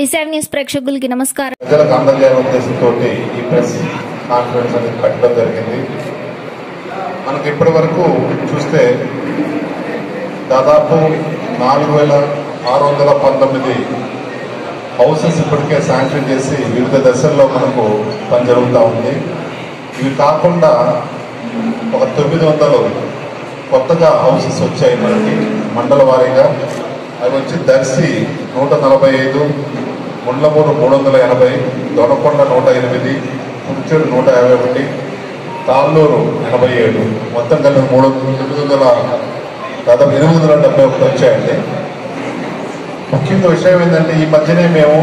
డిసైవ్ news ప్రేక్షకులకి నమస్కారం ప్రజలకు అందజేయాలనే ఉద్దేశంతో ఈ ప్రెస్ కాన్ఫరెన్స్ అనేది పెట్టడం జరిగింది మనకి ఇప్పటి వరకు చూస్తే దాదాపు నాలుగు వేల ఆరు వందల పంతొమ్మిది హౌసెస్ ఇప్పటికే శాంక్షన్ చేసి వివిధ దశల్లో మనకు పని జరుగుతూ ఉంది ఇవి కాకుండా ఒక తొమ్మిది వందలు కొత్తగా హౌసెస్ వచ్చాయి మనకి మండల వారీగా అవి వచ్చి దర్శి నూట నలభై ఐదు ముండ్లమూరు మూడు వందల ఎనభై దొనకొండ నూట ఎనిమిది కుర్చేడు నూట యాభై ఒకటి తాళ్ళూరు ఎనభై ఏడు మొత్తం కలిపి మూడు తొమ్మిది వందల దాదాపు ఎనిమిది వందల డెబ్బై ఒకటి వచ్చాయండి ముఖ్యంగా విషయం ఏంటంటే ఈ మధ్యనే మేము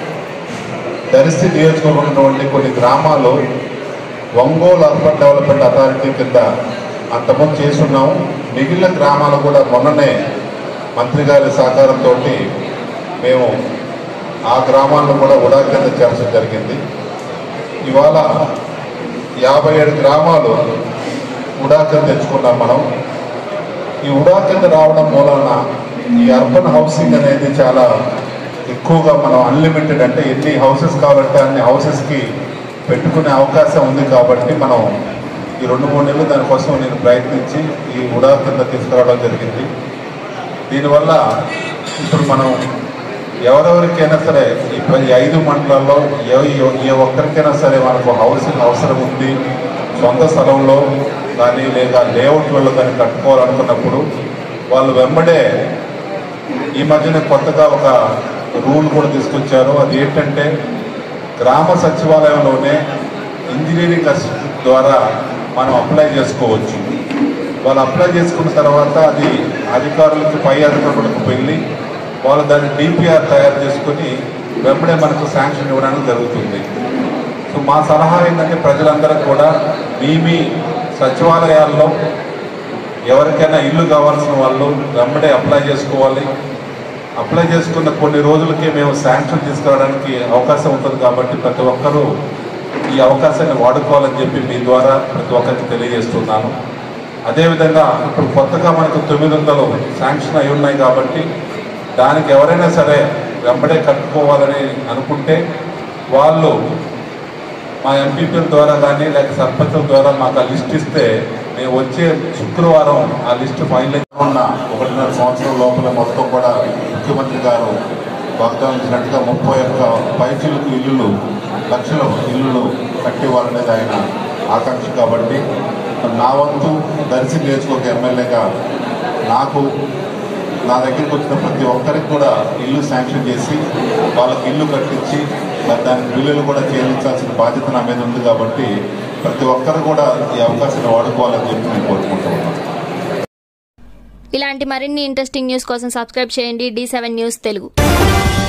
దరిస్థి నియోజకవర్గంలో ఉన్నటువంటి కొన్ని గ్రామాలు ఒంగోలు అర్బన్ డెవలప్మెంట్ అథారిటీ కింద అంతకుముందు చేస్తున్నాము మిగిలిన గ్రామాలు కూడా మొన్ననే మంత్రి గారి సహకారంతో మేము ఆ గ్రామాలను కూడా ఉడా కింద చేర్చడం జరిగింది ఇవాళ యాభై ఏడు గ్రామాలు ఉడా కింద తెచ్చుకున్నాం మనం ఈ ఉడా కింద రావడం మూలన ఈ అర్బన్ హౌసింగ్ అనేది చాలా ఎక్కువగా మనం అన్లిమిటెడ్ అంటే ఎన్ని హౌసెస్ కావాలంటే అన్ని హౌసెస్కి పెట్టుకునే అవకాశం ఉంది కాబట్టి మనం ఈ రెండు మూడు నెలలు దానికోసం నేను ప్రయత్నించి ఈ ఉడా కింద తీసుకురావడం జరిగింది దీనివల్ల ఇప్పుడు మనం ఎవరెవరికైనా సరే ఈ ప- ఈ ఐదు మండలాల్లో ఏ ఏ- ఏ ఒక్కరికైనా సరే మనకు హౌసింగ్ అవసరం ఉంది సొంత స్థలంలో కానీ లేదా లేఅవుట్లలో కానీ కట్టుకోవాలనుకున్నప్పుడు వాళ్ళు వెంబడే ఈ మధ్యన కొత్తగా ఒక రూల్ కూడా తీసుకొచ్చారు అది ఏంటంటే గ్రామ సచివాలయంలోనే ఇంజనీరింగ్ అసిస్టెంట్ ద్వారా మనం అప్లై చేసుకోవచ్చు వాళ్ళు అప్లై చేసుకున్న తర్వాత అది అధికారులకి పై అధికారులకు వెళ్ళి వాళ్ళు దాన్ని డిపిఆర్ తయారు చేసుకుని వెంబడే మనకు శాంక్షన్ ఇవ్వడానికి జరుగుతుంది సో మా సలహా ఏంటంటే ప్రజలందరూ కూడా మీ మీ సచివాలయాల్లో ఎవరికైనా ఇల్లు కావాల్సిన వాళ్ళు వెంబడే అప్లై చేసుకోవాలి అప్లై చేసుకున్న కొన్ని రోజులకే మేము శాంక్షన్ తీసుకురావడానికి అవకాశం ఉంటుంది కాబట్టి ప్రతి ఒక్కరూ ఈ అవకాశాన్ని వాడుకోవాలని చెప్పి మీ ద్వారా ప్రతి ఒక్కరికి తెలియజేస్తున్నాను అదేవిధంగా ఇప్పుడు కొత్తగా మనకు తొమ్మిది వందలు శాంక్షన్ అయి ఉన్నాయి కాబట్టి దానికి ఎవరైనా సరే వెంబడే కట్టుకోవాలని అనుకుంటే వాళ్ళు మా ఎంపీపీల ద్వారా కానీ లేక సర్పంచుల ద్వారా మాకు ఆ లిస్ట్ ఇస్తే మేము వచ్చే శుక్రవారం ఆ లిస్ట్ ఫైనల్ ఉన్న ఒకటిన్నర సంవత్సరం లోపల మొత్తం కూడా ముఖ్యమంత్రి గారు వాగ్దానం ఇచ్చినట్టుగా ముప్పై ఒక్క పైచులకు ఇల్లులు లక్షల ఇల్లులు కట్టివ్వాలనేది ఆయన ఆకాంక్ష కాబట్టి నా వంతు దర్శి నియోజకవర్గ ఎమ్మెల్యేగా నాకు నా దగ్గరికి వచ్చిన ప్రతి ఒక్కరికి కూడా ఇల్లు శాంక్షన్ చేసి వాళ్ళకి ఇల్లు కట్టించి మరి దానికి బిల్లులు కూడా చెల్లించాల్సిన బాధ్యత నా మీద ఉంది కాబట్టి ప్రతి ఒక్కరు కూడా ఈ అవకాశాన్ని వాడుకోవాలని చెప్పి నేను కోరుకుంటూ ఉన్నాను ఇలాంటి మరిన్ని ఇంట్రెస్టింగ్ న్యూస్ కోసం సబ్స్క్రైబ్ చేయండి డి సెవెన్ న్యూస్ తెలుగు